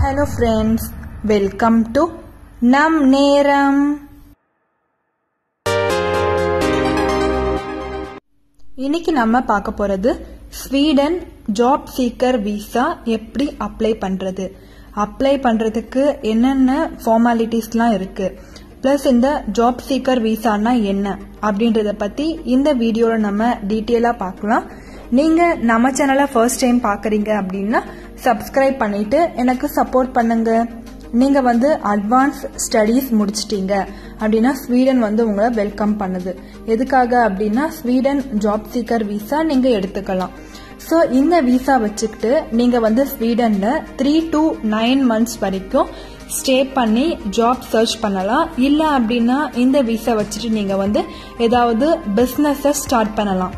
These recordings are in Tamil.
ஹலோ ஃப்ரெண்ட்ஸ் வெல்கம் டு நம் நேரம் இன்னைக்கு நம்ம பார்க்க போறது ஸ்வீடன் ஜாப் சீக்கர் விசா எப்படி அப்ளை பண்றது அப்ளை பண்றதுக்கு என்னென்ன ஃபார்மாலிட்டிஸ்லாம் இருக்கு ப்ளஸ் இந்த ஜாப் சீக்கர் விசானா என்ன அப்படின்றத பத்தி இந்த வீடியோல நம்ம டீட்டெயிலா பார்க்கலாம் நீங்க நம்ம சேனலை ஃபர்ஸ்ட் டைம் பாக்குறீங்க அப்படின்னா சப்ஸ்கிரைப் பண்ணிட்டு எனக்கு சப்போர்ட் பண்ணுங்க நீங்க வந்து அட்வான்ஸ் ஸ்டடீஸ் முடிச்சிட்டீங்க அப்படின்னா ஸ்வீடன் வந்து உங்களை வெல்கம் பண்ணுது எதுக்காக அப்படின்னா ஸ்வீடன் ஜாப் சீக்கர் விசா நீங்க எடுத்துக்கலாம் ஸோ இந்த விசா வச்சுக்கிட்டு நீங்க வந்து ஸ்வீடன்ல த்ரீ டு நைன் மந்த்ஸ் வரைக்கும் ஸ்டே பண்ணி ஜாப் சர்ச் பண்ணலாம் இல்ல அப்படின்னா இந்த விசா வச்சுட்டு நீங்க வந்து ஏதாவது பிசினஸ் ஸ்டார்ட் பண்ணலாம்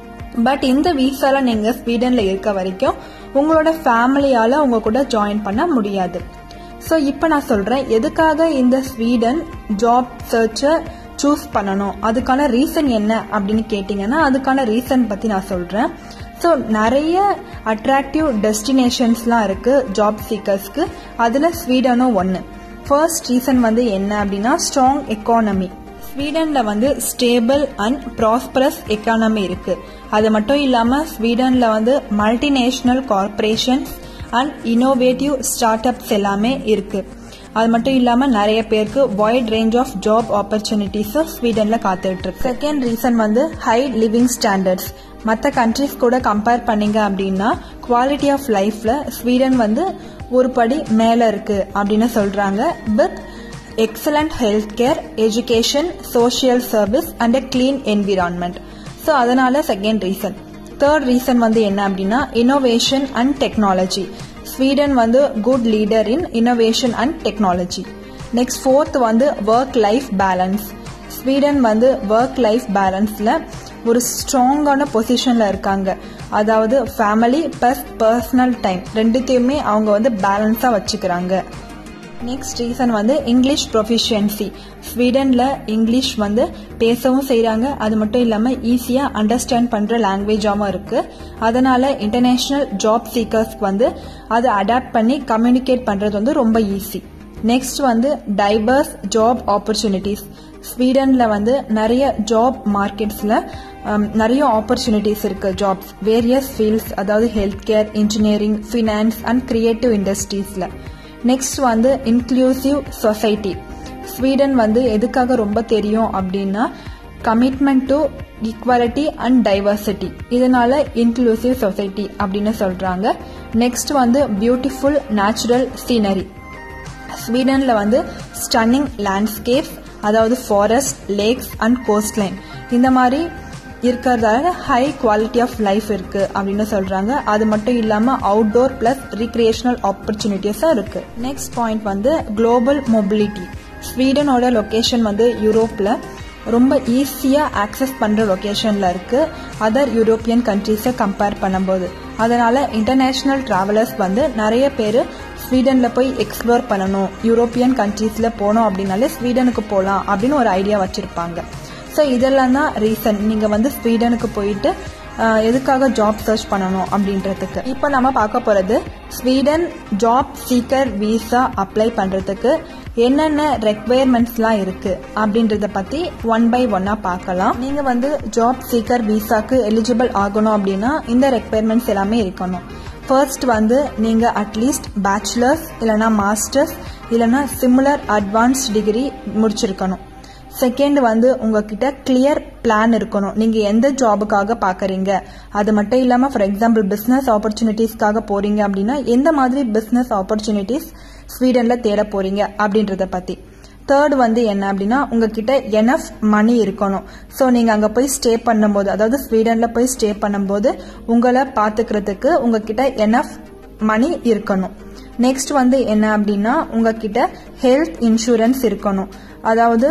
பட் இந்த விசால நீங்க ஸ்வீடன்ல இருக்க வரைக்கும் உங்களோட ஃபேமிலியால உங்க கூட ஜாயின் பண்ண முடியாது ஸோ இப்போ நான் சொல்றேன் எதுக்காக இந்த ஸ்வீடன் ஜாப் சர்ச்சை சூஸ் பண்ணணும் அதுக்கான ரீசன் என்ன அப்படின்னு கேட்டிங்கன்னா அதுக்கான ரீசன் பத்தி நான் சொல்றேன் ஸோ நிறைய அட்ராக்டிவ் டெஸ்டினேஷன்ஸ்லாம் இருக்கு ஜாப் சீக்கர்ஸ்க்கு அதுல ஸ்வீடனும் ஒன்று ஃபர்ஸ்ட் ரீசன் வந்து என்ன அப்படின்னா ஸ்ட்ராங் எக்கானமி ஸ்வீடன்ல வந்து ஸ்டேபிள் அண்ட் ப்ராஸ்பரஸ் எக்கானமி இருக்கு அது மட்டும் இல்லாம ஸ்வீடன்ல வந்து multinational corporations and innovative startups எல்லாமே இருக்கு அது மட்டும் இல்லாம நிறைய பேருக்கு wide range of job opportunities ஸ்வீடன்ல காத்துட்டு இருக்கு செகண்ட் ரீசன் வந்து ஹை லிவிங் ஸ்டாண்டர்ட்ஸ் மற்ற கண்ட்ரிஸ் கூட கம்பேர் பண்ணீங்க அப்படின்னா குவாலிட்டி ஆஃப் லைஃப்ல ஸ்வீடன் வந்து ஒரு படி மேல இருக்கு அப்படின்னு சொல்றாங்க with excellent health care education social service and a clean environment so அதனால செகண்ட் ரீசன் தேர்ட் ரீசன் வந்து என்ன அப்படின்னா இனோவேஷன் அண்ட் டெக்னாலஜி ஸ்வீடன் வந்து good leader in innovation and technology next fourth வந்து ஒர்க் லைஃப் பேலன்ஸ் ஸ்வீடன் வந்து ஒர்க் லைஃப் பேலன்ஸ்ல ஒரு ஸ்ட்ராங்கான பொசிஷன்ல இருக்காங்க அதாவது ஃபேமிலி பிளஸ் பர்சனல் டைம் ரெண்டுத்தையுமே அவங்க வந்து பேலன்ஸா வச்சுக்கிறாங்க நெக்ஸ்ட் ரீசன் வந்து இங்கிலீஷ் ப்ரொஃபிஷியன்சி ஸ்வீடன்ல இங்கிலீஷ் வந்து பேசவும் செய்யறாங்க அது மட்டும் இல்லாம ஈஸியா அண்டர்ஸ்டாண்ட் பண்ற லாங்குவேஜாவும் இருக்கு அதனால இன்டர்நேஷனல் ஜாப் சீக்கர்ஸ்க்கு வந்து அதை அடாப்ட் பண்ணி கம்யூனிகேட் பண்றது வந்து ரொம்ப ஈஸி நெக்ஸ்ட் வந்து டைவர்ஸ் ஜாப் ஆப்பர்ச்சுனிட்டிஸ் ஸ்வீடன்ல வந்து நிறைய ஜாப் மார்க்கெட்ஸ்ல நிறைய ஆப்பர்ச்சுனிட்டிஸ் இருக்கு ஜாப்ஸ் வேரியஸ் ஃபீல்ட்ஸ் அதாவது health care engineering finance and creative இண்டஸ்ட்ரீஸ்ல நெக்ஸ்ட் வந்து இன்க்ளூசிவ் சொசைட்டி ஸ்வீடன் வந்து எதுக்காக ரொம்ப தெரியும் அப்படின்னா commitment to equality and diversity இதனால இன்க்ளூசிவ் சொசைட்டி அப்படின்னு சொல்றாங்க நெக்ஸ்ட் வந்து பியூட்டிஃபுல் நேச்சுரல் சீனரி ஸ்வீடன்ல வந்து ஸ்டன்னிங் லேண்ட்ஸ்கேப்ஸ் அதாவது ஃபாரஸ்ட் லேக்ஸ் அண்ட் கோஸ்ட்லைன் இந்த மாதிரி இருக்கிறதால ஹை குவாலிட்டி ஆஃப் லைஃப் இருக்கு அப்படின்னு சொல்றாங்க அது மட்டும் இல்லாம அவுட்டோர் பிளஸ் ரீக்ரியேஷனல் ஆப்பர்ச்சுனிட்டிஸா இருக்கு நெக்ஸ்ட் பாயிண்ட் வந்து குளோபல் மொபிலிட்டி ஸ்வீடனோட லொகேஷன் வந்து யூரோப்ல ரொம்ப ஈஸியா ஆக்சஸ் பண்ற லொகேஷன்ல இருக்கு அதர் யூரோப்பியன் கண்ட்ரீஸை கம்பேர் பண்ணும்போது அதனால இன்டர்நேஷனல் டிராவலர்ஸ் வந்து நிறைய பேர் ஸ்வீடன்ல போய் எக்ஸ்ப்ளோர் பண்ணணும் யூரோப்பியன் கண்ட்ரீஸ்ல போனோம் அப்படின்னாலே ஸ்வீடனுக்கு போகலாம் அப்படின்னு ஒரு ஐடியா வச்சிருப்பாங்க ஸோ இதெல்லாம் தான் ரீசன் நீங்க வந்து ஸ்வீடனுக்கு போயிட்டு எதுக்காக ஜாப் சர்ச் பண்ணணும் அப்படின்றதுக்கு இப்போ நம்ம பார்க்க போறது Sweden job seeker visa apply பண்றதுக்கு என்னென்ன ரெக்குவயர்மெண்ட்ஸ்லாம் இருக்கு அப்படின்றத பத்தி ஒன் பை ஒன்னா பார்க்கலாம் நீங்க வந்து ஜாப் சீக்கர் விசாக்கு எலிஜிபிள் ஆகணும் அப்படின்னா இந்த ரெக்குவயர்மெண்ட்ஸ் எல்லாமே இருக்கணும் ஃபர்ஸ்ட் வந்து நீங்க அட்லீஸ்ட் பேச்சுலர்ஸ் இல்லைனா மாஸ்டர்ஸ் இல்லைனா சிமிலர் அட்வான்ஸ் டிகிரி முடிச்சிருக்கணும் செகண்ட் வந்து உங்ககிட்ட கிளியர் பிளான் இருக்கணும் நீங்க எந்த ஜாபுக்காக பாக்குறீங்க அது மட்டும் இல்லாம ஃபார் எக்ஸாம்பிள் பிசினஸ் ஆப்பர்ச்சுனிட்டிஸ்க்காக போறீங்க அப்படின்னா எந்த மாதிரி பிசினஸ் ஆப்பர்ச்சுனிட்டிஸ் ஸ்வீடன்ல தேட போறீங்க அப்படின்றத பத்தி தேர்ட் வந்து என்ன அப்படின்னா உங்ககிட்ட எனஃப் மணி இருக்கணும் ஸோ நீங்க அங்க போய் ஸ்டே பண்ணும்போது அதாவது ஸ்வீடன்ல போய் ஸ்டே பண்ணும்போது உங்களை பாத்துக்கிறதுக்கு உங்ககிட்ட எனஃப் மணி இருக்கணும் நெக்ஸ்ட் வந்து என்ன அப்படின்னா உங்ககிட்ட ஹெல்த் இன்சூரன்ஸ் இருக்கணும் அதாவது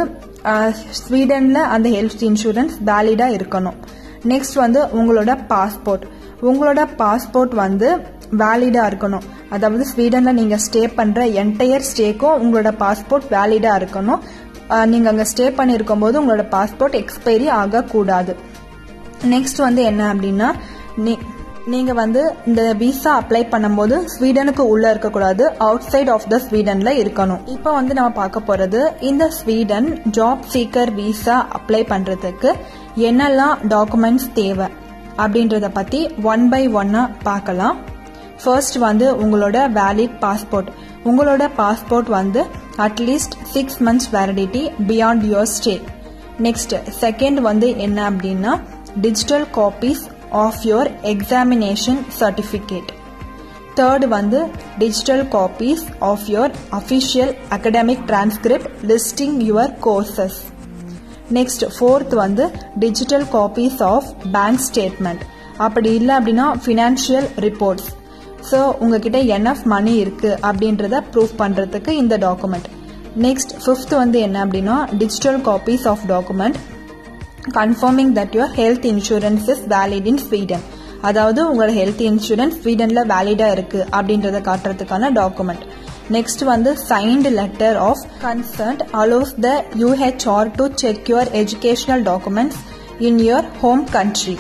ஸ்வீடன்ல அந்த ஹெல்த் இன்சூரன்ஸ் வேலிடா இருக்கணும் நெக்ஸ்ட் வந்து உங்களோட பாஸ்போர்ட் உங்களோட பாஸ்போர்ட் வந்து வேலிடா இருக்கணும் அதாவது ஸ்வீடன்ல நீங்க ஸ்டே பண்ற என்டையர் ஸ்டேக்கும் உங்களோட பாஸ்போர்ட் வேலிடா இருக்கணும் நீங்க அங்க ஸ்டே பண்ணிருக்கும் போது உங்களோட பாஸ்போர்ட் எக்ஸ்பைரி ஆகக்கூடாது நெக்ஸ்ட் வந்து என்ன அப்படின்னா நீங்க வந்து இந்த விசா அப்ளை பண்ணும்போது ஸ்வீடனுக்கு உள்ள இருக்கக்கூடாது அவுட் சைட் ஆஃப் த ஸ்வீடன்ல இருக்கணும் இப்போ வந்து நம்ம பார்க்க போறது இந்த Sweden job seeker visa apply பண்றதுக்கு என்னெல்லாம் டாக்குமெண்ட்ஸ் தேவை அப்படின்றத பத்தி ஒன் பை ஒன்னா பார்க்கலாம் ஃபர்ஸ்ட் வந்து உங்களோட வேலிட் பாஸ்போர்ட் உங்களோட பாஸ்போர்ட் வந்து at least six months validity beyond your stay next second வந்து என்ன அப்படின்னா digital copies of your examination certificate third வந்து digital copies of your official academic transcript listing your courses next fourth வந்து digital copies of bank statement அப்படி இல்லை அப்படின்னா ஃபினான்ஷியல் ரிப்போர்ட்ஸ் ஸோ உங்ககிட்ட என்எஃப் மணி இருக்கு அப்படின்றத ப்ரூஃப் பண்ணுறதுக்கு இந்த டாக்குமெண்ட் நெக்ஸ்ட் ஃபிஃப்த் வந்து என்ன அப்படின்னா digital copies of document confirming that your health insurance is valid in Sweden அதாவது உங்களோட ஹெல்த் இன்சூரன்ஸ் ஸ்வீடனில் வேலிடாக இருக்கு அப்படின்றத காட்டுறதுக்கான டாக்குமெண்ட் நெக்ஸ்ட் வந்து signed letter of consent allows the UHR to check your educational documents in your home country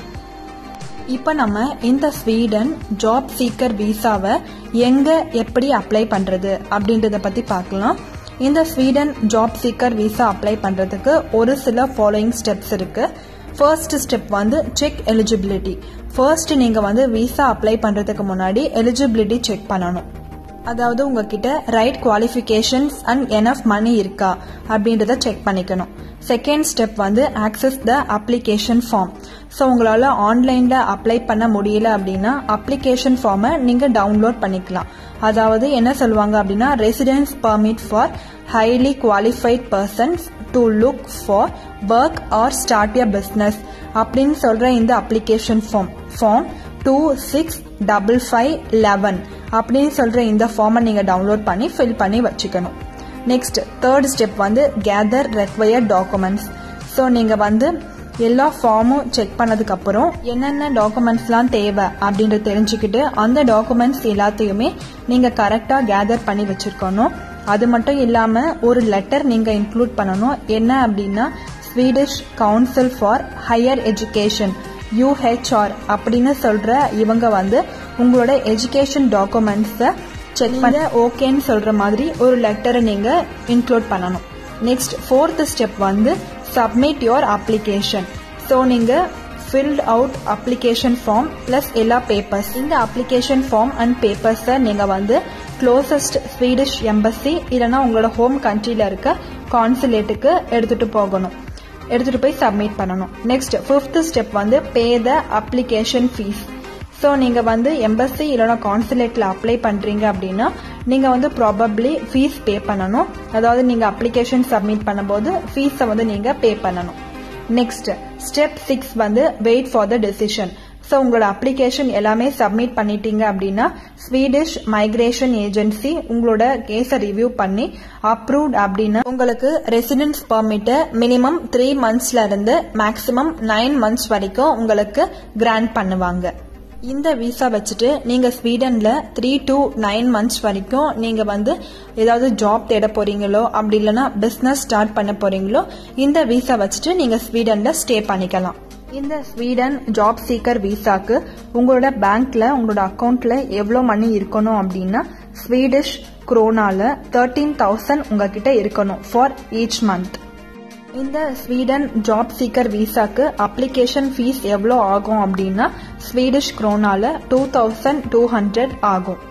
இப்போ நம்ம இந்த ஸ்வீடன் ஜாப் சீக்கர் விசாவை எங்க எப்படி அப்ளை பண்றது அப்படின்றத பத்தி பார்க்கலாம் இந்த Sweden job seeker visa apply பண்றதுக்கு ஒரு சில ஃபாலோயிங் ஸ்டெப்ஸ் இருக்கு ஃபர்ஸ்ட் ஸ்டெப் வந்து செக் எலிஜிபிலிட்டி ஃபர்ஸ்ட் நீங்க வந்து விசா அப்ளை பண்றதுக்கு முன்னாடி எலிஜிபிலிட்டி செக் பண்ணணும் அதாவது உங்ககிட்ட right qualifications and enough money இருக்கா அப்படின்றத செக் பண்ணிக்கணும் செகண்ட் ஸ்டெப் வந்து access the application form so உங்களால் ஆன்லைனில் அப்ளை பண்ண முடியல அப்படின்னா அப்ளிகேஷன் ஃபார்மை நீங்கள் டவுன்லோட் பண்ணிக்கலாம் அதாவது என்ன சொல்லுவாங்க அப்படின்னா residence permit for highly qualified persons to look for work or start a business அப்படின்னு சொல்கிற இந்த application form form two six double five eleven அப்படின்னு சொல்கிற இந்த ஃபார்மை நீங்கள் டவுன்லோட் பண்ணி ஃபில் பண்ணி வச்சுக்கணும் நெக்ஸ்ட் தேர்ட் ஸ்டெப் வந்து கேதர் ரெக்வயர்ட் டாக்குமெண்ட்ஸ் ஸோ நீங்கள் வந்து எல்லா ஃபார்மும் செக் பண்ணதுக்கு அப்புறம் என்னென்ன டாக்குமெண்ட்ஸ்லாம் தேவை அப்படின்றத தெரிஞ்சுக்கிட்டு அந்த டாக்குமெண்ட்ஸ் எல்லாத்தையுமே நீங்கள் கரெக்டாக கேதர் பண்ணி வச்சிருக்கணும் அது மட்டும் இல்லாமல் ஒரு லெட்டர் நீங்கள் இன்க்ளூட் பண்ணணும் என்ன அப்படின்னா Swedish council for higher education UHR அப்படின்னு சொல்ற இவங்க வந்து உங்களோட எஜுகேஷன் டாக்குமெண்ட்ஸை செக் பண்ண ஓகேன்னு சொல்ற மாதிரி ஒரு லெட்டரை நீங்க இன்க்ளூட் பண்ணணும் நெக்ஸ்ட் ஃபோர்த் ஸ்டெப் வந்து சப்மிட் யுவர் அப்ளிகேஷன் ஸோ நீங்க filled out application form plus எல்லா பேப்பர்ஸ் இந்த அப்ளிகேஷன் ஃபார்ம் அண்ட் பேப்பர்ஸை நீங்க வந்து க்ளோசஸ்ட் ஸ்வீடிஷ் எம்பசி இல்லைன்னா உங்களோட ஹோம் கண்ட்ரியில் இருக்க கான்சுலேட்டுக்கு எடுத்துட்டு போகணும் எடுத்துட்டு போய் சப்மிட் பண்ணணும் நெக்ஸ்ட் ஃபிஃப்த் ஸ்டெப் வந்து pay the application fee so நீங்கள் வந்து எம்பசி இல்லைனா கான்சுலேட்டில் அப்ளை பண்ணுறீங்க அப்படின்னா நீங்கள் வந்து ப்ராபப்ளி ஃபீஸ் பே பண்ணணும் அதாவது நீங்கள் அப்ளிகேஷன் சப்மிட் பண்ணும்போது ஃபீஸை வந்து நீங்கள் பே பண்ணணும் நெக்ஸ்ட் ஸ்டெப் சிக்ஸ் வந்து wait for the decision so உங்களோட அப்ளிகேஷன் எல்லாமே சப்மிட் பண்ணிட்டீங்க அப்படின்னா ஸ்வீடிஷ் மைக்ரேஷன் ஏஜென்சி உங்களோட கேஸை ரிவ்யூ பண்ணி அப்ரூவ்ட் அப்படின்னா உங்களுக்கு ரெசிடென்ஸ் பர்மிட்டை மினிமம் த்ரீ மந்த்ஸ்ல இருந்து மேக்ஸிமம் நைன் மந்த்ஸ் வரைக்கும் உங்களுக்கு கிராண்ட் பண்ணுவாங்க இந்த விசா வச்சுட்டு நீங்க ஸ்வீடன்ல த்ரீ டு நைன் மந்த்ஸ் வரைக்கும் நீங்க வந்து ஏதாவது ஜாப் தேட போறீங்களோ அப்படி இல்லைன்னா பிசினஸ் ஸ்டார்ட் பண்ண போறீங்களோ இந்த விசா வச்சுட்டு நீங்க ஸ்வீடன்ல ஸ்டே பண்ணிக்கலாம் இந்த ஸ்வீடன் ஜாப் சீக்கர் விசாக்கு உங்களோட பேங்க்ல உங்களோட அக்கௌண்ட்ல எவ்வளவு மணி இருக்கணும் அப்படின்னா ஸ்வீடிஷ் குரோனால தேர்ட்டீன் தௌசண்ட் உங்ககிட்ட இருக்கணும் ஃபார் ஈச் மந்த் இந்த ஸ்வீடன் ஜாப் சீக்கர் விசாக்கு அப்ளிகேஷன் ஃபீஸ் எவ்வளோ ஆகும் அப்படின்னா ஸ்வீடிஷ் குரோனால டூ தௌசண்ட் டூ ஹண்ட்ரட் ஆகும்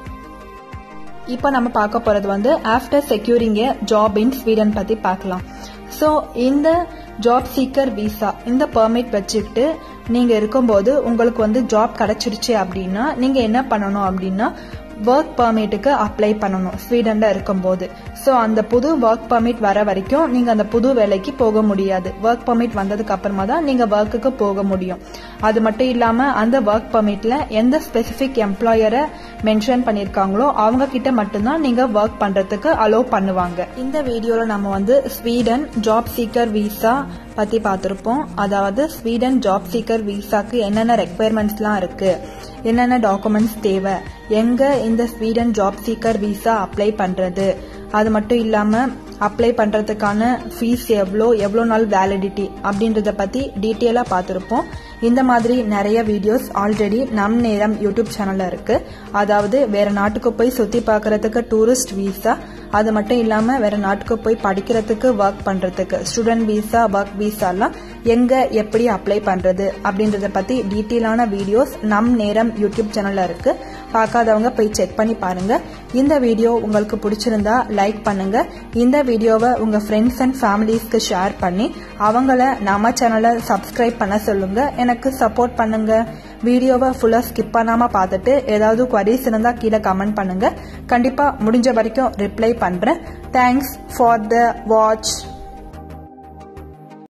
இப்போ நம்ம பார்க்க போறது வந்து after securing a job in Sweden பத்தி பார்க்கலாம் ஸோ இந்த ஜாப் சீக்கர் விசா இந்த பெர்மிட் வச்சுக்கிட்டு நீங்க இருக்கும்போது உங்களுக்கு வந்து ஜாப் கிடைச்சிருச்சு அப்படின்னா நீங்க என்ன பண்ணணும் அப்படின்னா ஒர்க் பர்மிட்டுக்கு அப்ளை பண்ணணும் ஸ்வீடன்ல இருக்கும்போது ஸோ அந்த புது ஒர்க் பர்மிட் வர வரைக்கும் நீங்க அந்த புது வேலைக்கு போக முடியாது ஒர்க் பர்மிட் வந்ததுக்கு அப்புறமா தான் நீங்க ஒர்க்குக்கு போக முடியும் அது மட்டும் இல்லாம அந்த ஒர்க் பர்மிட்ல எந்த ஸ்பெசிபிக் எம்ப்ளாயரை மென்ஷன் பண்ணிருக்காங்களோ அவங்க கிட்ட மட்டும்தான் நீங்க ஒர்க் பண்றதுக்கு அலோவ் பண்ணுவாங்க இந்த வீடியோல நம்ம வந்து ஸ்வீடன் ஜாப் சீக்கர் விசா பற்றி பார்த்துருப்போம் அதாவது ஸ்வீடன் ஜாப் சீக்கர் விசாக்கு என்னென்ன ரெக்குயர்மெண்ட்ஸ்லாம் இருக்கு என்னென்ன டாக்குமெண்ட்ஸ் தேவை எங்க இந்த Sweden job seeker visa apply பண்றது அது மட்டும் இல்லாம அப்ளை பண்றதுக்கான ஃபீஸ் எவ்வளோ எவ்வளோ நாள் வேலிடிட்டி அப்படின்றத பத்தி டீட்டெயிலா பார்த்துருப்போம் இந்த மாதிரி நிறைய வீடியோஸ் ஆல்ரெடி நம் நேரம் யூடியூப் சேனல்ல இருக்கு அதாவது வேற நாட்டுக்கு போய் சுத்தி பார்க்கறதுக்கு டூரிஸ்ட் வீசா அது மட்டும் இல்லாம வேற நாட்டுக்கு போய் படிக்கிறதுக்கு ஒர்க் பண்றதுக்கு ஸ்டூடெண்ட் வீசா ஒர்க் வீசாலாம் எங்க எப்படி அப்ளை பண்றது அப்படின்றத பத்தி டீட்டெயிலான வீடியோஸ் நம் நேரம் யூடியூப் சேனல்ல இருக்கு பார்க்காதவங்க போய் செக் பண்ணி பாருங்க இந்த வீடியோ உங்களுக்கு பிடிச்சிருந்தா லைக் பண்ணுங்க இந்த வீடியோவை உங்க ஃப்ரெண்ட்ஸ் அண்ட் ஃபேமிலிஸ்க்கு ஷேர் பண்ணி அவங்கள நம்ம சேனலை சப்ஸ்கிரைப் பண்ண சொல்லுங்க எனக்கு சப்போர்ட் பண்ணுங்க வீடியோவை ஃபுல்லா ஸ்கிப் பண்ணாம பார்த்துட்டு ஏதாவது குவரிஸ் இருந்தா கீழே கமெண்ட் பண்ணுங்க கண்டிப்பா முடிஞ்ச வரைக்கும் ரிப்ளை பண்றேன் தேங்க்ஸ் ஃபார் த வாட்ச்